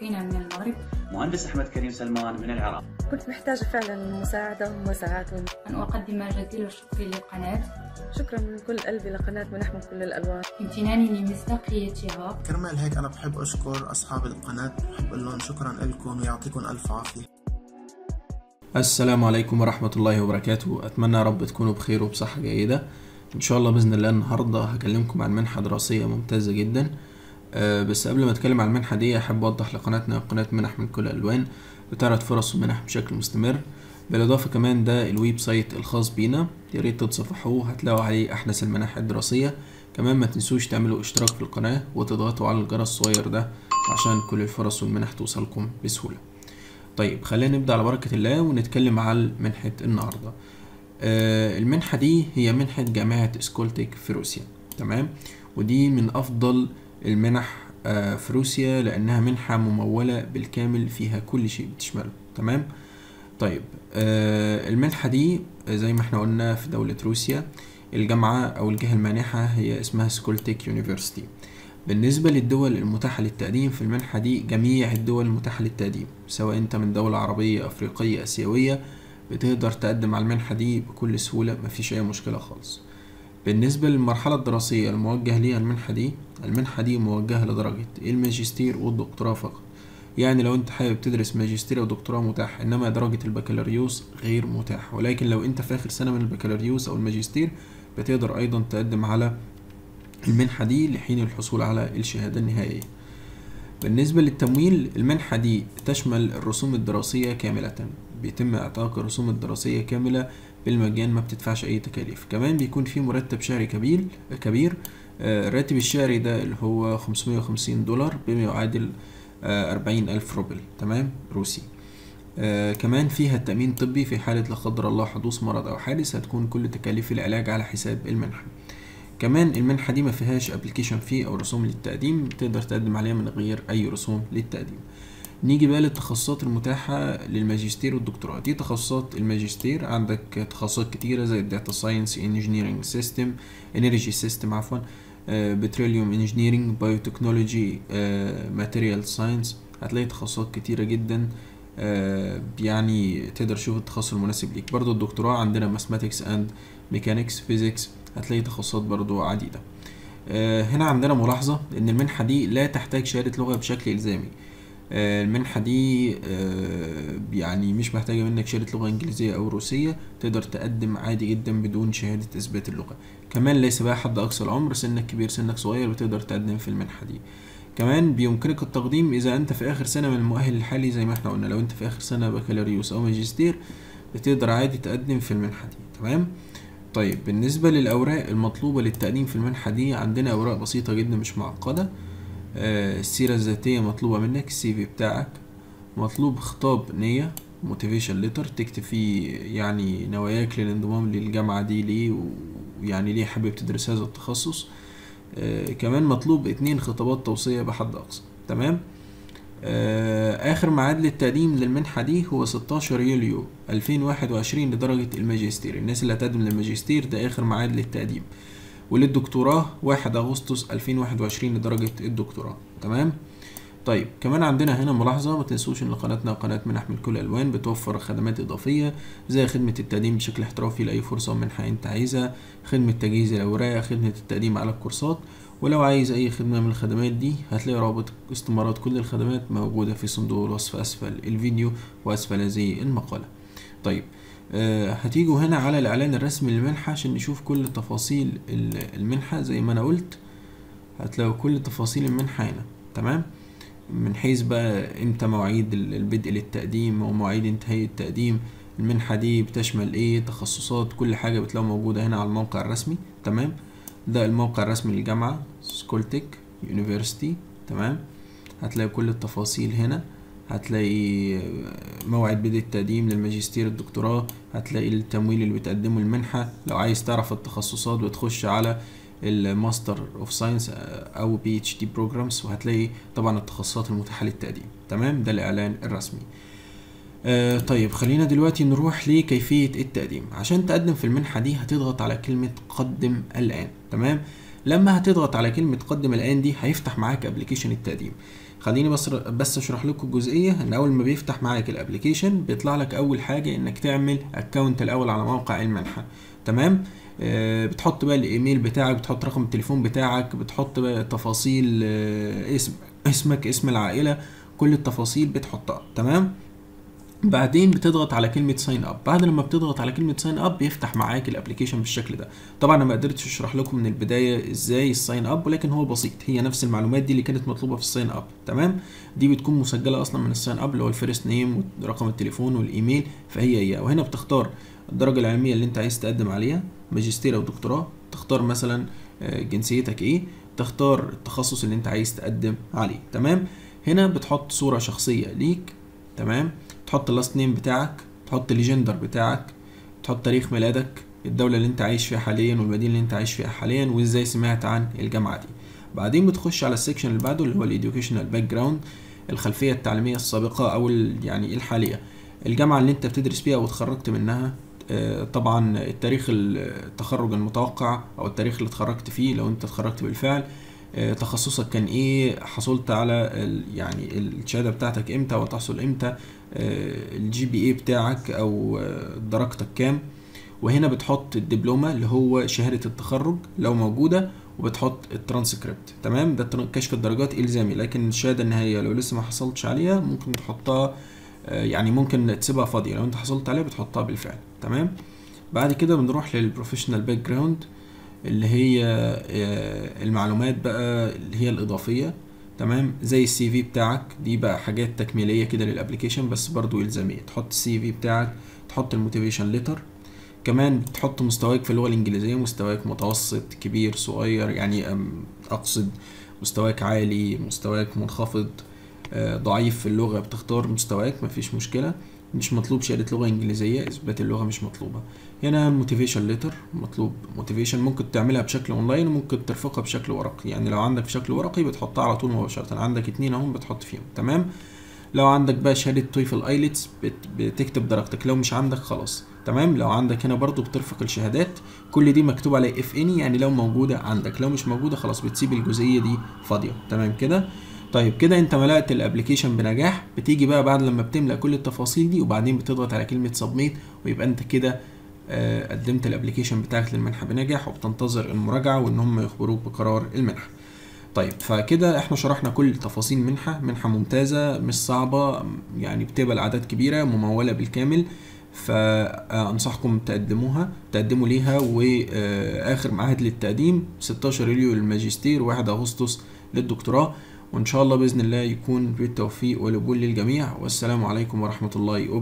أنا من المغرب مهندس أحمد كريم سلمان من العراق كنت محتاجة فعلا مساعدة ومساعات أن أقدم جزيل الشكر للقناة شكرا من كل قلبي لقناة منح من كل الألوان امتناني لمصداقيتها كرمال هيك أنا بحب أشكر أصحاب القناة بحب أقول لهم شكرا لكم ويعطيكم ألف عافية السلام عليكم ورحمة الله وبركاته أتمنى يا رب تكونوا بخير وبصحة جيدة إن شاء الله بإذن الله النهاردة هكلمكم عن منحة دراسية ممتازة جدا أه بس قبل ما أتكلم عن المنحة دي أحب أوضح لقناتنا قناة منح من كل الألوان بتعرض فرص ومنح بشكل مستمر بالإضافة كمان ده الويب سايت الخاص بينا ياريت تتصفحوه هتلاقوا عليه أحدث المنح الدراسية كمان ما تنسوش تعملوا اشتراك في القناة وتضغطوا على الجرس الصغير ده عشان كل الفرص والمنح توصلكم بسهولة طيب خلينا نبدأ على بركة الله ونتكلم على منحة النهاردة آه المنحة دي هي منحة جامعة سكولتك في روسيا تمام ودي من أفضل المنح آه في روسيا لأنها منحة ممولة بالكامل فيها كل شيء بتشمله تمام طيب آه المنحة دي زي ما احنا قلنا في دولة روسيا الجامعة أو الجهة المانحة هي اسمها سكولتك يونيفرسيتي بالنسبة للدول المتاحة للتقديم في المنحة دي جميع الدول المتاحة للتقديم سواء انت من دولة عربية أفريقية آسيوية بتقدر تقدم على المنحة دي بكل سهولة مفيش أي مشكلة خالص بالنسبة للمرحلة الدراسية الموجه ليها المنحة دي المنحة دي موجهة لدرجة الماجستير والدكتوراه فقط يعني لو انت حابب تدرس ماجستير او دكتوراه متاح انما درجة البكالوريوس غير متاح ولكن لو انت في اخر سنة من البكالوريوس او الماجستير بتقدر ايضا تقدم على المنحة دي لحين الحصول على الشهادة النهائية بالنسبة للتمويل المنحة دي تشمل الرسوم الدراسية كاملة بيتم إعطاك الرسوم الدراسية كاملة بالمجان ما بتدفعش أي تكاليف كمان بيكون في مرتب شهري كبير كبير الراتب الشهري ده اللي هو 550 دولار بما يعادل أربعين ألف روبل تمام روسي آه كمان فيها التأمين الطبي في حالة لا قدر الله حدوث مرض أو حادث هتكون كل تكاليف العلاج على حساب المنحة كمان المنحة دي ما فيهاش ابلكيشن فيه أو رسوم للتقديم تقدر تقدم عليها من غير أي رسوم للتقديم نيجي بقى للتخصصات المتاحة للماجستير والدكتوراه دي تخصصات الماجستير عندك تخصصات كتيرة زي الداتا ساينس انجينيرنج سيستم انرجي سيستم عفوا بتروليوم انجينيرنج بايوتكنولوجي ماتيريال ساينس هتلاقي تخصصات كتيرة جدا آه يعني تقدر تشوف التخصص المناسب ليك برضو الدكتوراه عندنا ماثماتكس اند ميكانيكس فيزيكس هتلاقي تخصصات برضو عديدة آه هنا عندنا ملاحظة ان المنحة دي لا تحتاج شهادة لغة بشكل الزامي آه المنحة دي يعني مش محتاجة منك شهادة لغة انجليزية او روسية تقدر تقدم عادي جدا بدون شهادة اثبات اللغة كمان ليس بقى حد اقصى العمر سنك كبير سنك صغير بتقدر تقدم في المنحة دي كمان بيمكنك التقديم اذا انت في اخر سنه من المؤهل الحالي زي ما احنا قلنا لو انت في اخر سنه بكالوريوس او ماجستير بتقدر عادي تقدم في المنحه دي تمام طيب بالنسبه للاوراق المطلوبه للتقديم في المنحه دي عندنا اوراق بسيطه جدا مش معقده آه السيره الذاتيه مطلوبه منك السي في بتاعك مطلوب خطاب نيه موتيفيشن ليتر تكتب فيه يعني نواياك للانضمام للجامعه دي ليه ويعني ليه حابب تدرس هذا التخصص آه كمان مطلوب اتنين خطابات توصية بحد أقصى تمام آه آخر ميعاد للتقديم للمنحة دي هو 16 يوليو 2021 لدرجة الماجستير الناس اللي هتقدم للماجستير ده آخر ميعاد للتقديم وللدكتوراه 1 أغسطس 2021 لدرجة الدكتوراه تمام طيب كمان عندنا هنا ملاحظة ما تنسوش ان قناتنا قناة منح من كل الالوان بتوفر خدمات اضافية زي خدمة التقديم بشكل احترافي لاي فرصة منحة انت عايزها خدمة تجهيز الاوراق خدمة التقديم على الكورسات ولو عايز اي خدمة من الخدمات دي هتلاقي رابط استمارات كل الخدمات موجودة في صندوق الوصف اسفل الفيديو واسفل هذه المقالة طيب آه هتيجوا هنا على الاعلان الرسمي للمنحة عشان نشوف كل تفاصيل المنحة زي ما انا قلت هتلاقوا كل تفاصيل المنحة هنا تمام من حيث بقى امتى مواعيد البدء للتقديم ومواعيد انتهاء التقديم المنحة دي بتشمل ايه تخصصات كل حاجة بتلاقوا موجودة هنا على الموقع الرسمي تمام ده الموقع الرسمي للجامعة سكولتك يونيفرسيتي تمام هتلاقي كل التفاصيل هنا هتلاقي موعد بدء التقديم للماجستير الدكتوراه هتلاقي التمويل اللي بتقدمه المنحة لو عايز تعرف التخصصات بتخش على الماستر اوف ساينس او بي اتش دي بروجرامز وهتلاقي طبعا التخصصات المتاحه للتقديم تمام ده الاعلان الرسمي آه طيب خلينا دلوقتي نروح لكيفيه التقديم عشان تقدم في المنحه دي هتضغط على كلمه قدم الان تمام لما هتضغط على كلمه قدم الان دي هيفتح معاك ابلكيشن التقديم خليني بس بس اشرح لكم الجزئيه ان اول ما بيفتح معاك الابلكيشن بيطلع لك اول حاجه انك تعمل اكونت الاول على موقع المنحه تمام آه، بتحط بقى الايميل بتاعك بتحط رقم التليفون بتاعك بتحط بقى تفاصيل آه، اسم اسمك اسم العائله كل التفاصيل بتحطها تمام بعدين بتضغط على كلمة ساين اب بعد لما بتضغط على كلمة ساين اب بيفتح معاك الابلكيشن بالشكل ده طبعا انا ما قدرتش اشرح لكم من البداية ازاي الساين اب ولكن هو بسيط هي نفس المعلومات دي اللي كانت مطلوبة في الساين اب تمام دي بتكون مسجلة اصلا من الساين اب اللي هو الفيرست نيم ورقم التليفون والايميل فهي هي وهنا بتختار الدرجة العلمية اللي انت عايز تقدم عليها ماجستير او دكتوراه تختار مثلا آه، جنسيتك ايه تختار التخصص اللي انت عايز تقدم عليه تمام هنا بتحط صورة شخصية ليك تمام تحط اللاست نيم بتاعك تحط الجندر بتاعك تحط تاريخ ميلادك الدولة اللي انت عايش فيها حاليا والمدينة اللي انت عايش فيها حاليا وازاي سمعت عن الجامعة دي بعدين بتخش على السكشن اللي بعده اللي هو الاديوكيشنال باك جراوند الخلفية التعليمية السابقة او ال- يعني الحالية الجامعة اللي انت بتدرس فيها واتخرجت منها آه، طبعا التاريخ التخرج المتوقع او التاريخ اللي اتخرجت فيه لو انت اتخرجت بالفعل آه، تخصصك كان ايه حصلت على ال- يعني الشهاده بتاعتك امتى وتحصل امتى الجي بي اي بتاعك او آه، درجتك كام وهنا بتحط الدبلومه اللي هو شهاده التخرج لو موجوده وبتحط الترانسكريبت تمام ده تر- كشف الدرجات الزامي لكن الشهاده النهائيه لو لسه ما حصلتش عليها ممكن تحطها آه، يعني ممكن تسيبها فاضيه لو انت حصلت عليها بتحطها بالفعل تمام بعد كده بنروح للبروفيشنال باك جراوند اللي هي آه، المعلومات بقى اللي هي الإضافية تمام زي السي في بتاعك دي بقى حاجات تكميلية كده للابليكيشن بس برضو إلزامية تحط السي في بتاعك تحط الموتيفيشن ليتر كمان تحط مستواك في اللغة الإنجليزية مستواك متوسط كبير صغير يعني أم، أقصد مستواك عالي مستواك منخفض آه، ضعيف في اللغة بتختار مستواك مفيش مشكلة مش مطلوب شهادة لغة إنجليزية إثبات اللغة مش مطلوبة هنا موتيفيشن ليتر مطلوب موتيفيشن ممكن تعملها بشكل اونلاين وممكن ترفقها بشكل ورقي يعني لو عندك بشكل ورقي بتحطها على طول مباشرة عندك اتنين اهم بتحط فيهم تمام لو عندك بقى شهادة تويفل ايلتس بتكتب درجتك لو مش عندك خلاص تمام لو عندك هنا برضو بترفق الشهادات كل دي مكتوب عليها اف اني يعني لو موجودة عندك لو مش موجودة خلاص بتسيب الجزئية دي فاضية تمام كده طيب كده انت ملأت الابلكيشن بنجاح بتيجي بقى بعد لما بتملأ كل التفاصيل دي وبعدين بتضغط على كلمة سبميت ويبقى انت كده آه، قدمت الابلكيشن بتاعك للمنحه بنجاح وبتنتظر المراجعه وان هم يخبروك بقرار المنحه طيب فكده احنا شرحنا كل تفاصيل منحه منحه ممتازه مش صعبه يعني بتقبل اعداد كبيره مموله بالكامل فانصحكم تقدموها تقدموا ليها واخر ميعاد للتقديم 16 يوليو للماجستير 1 اغسطس للدكتوراه وان شاء الله باذن الله يكون بالتوفيق والقبول للجميع والسلام عليكم ورحمه الله وبركاته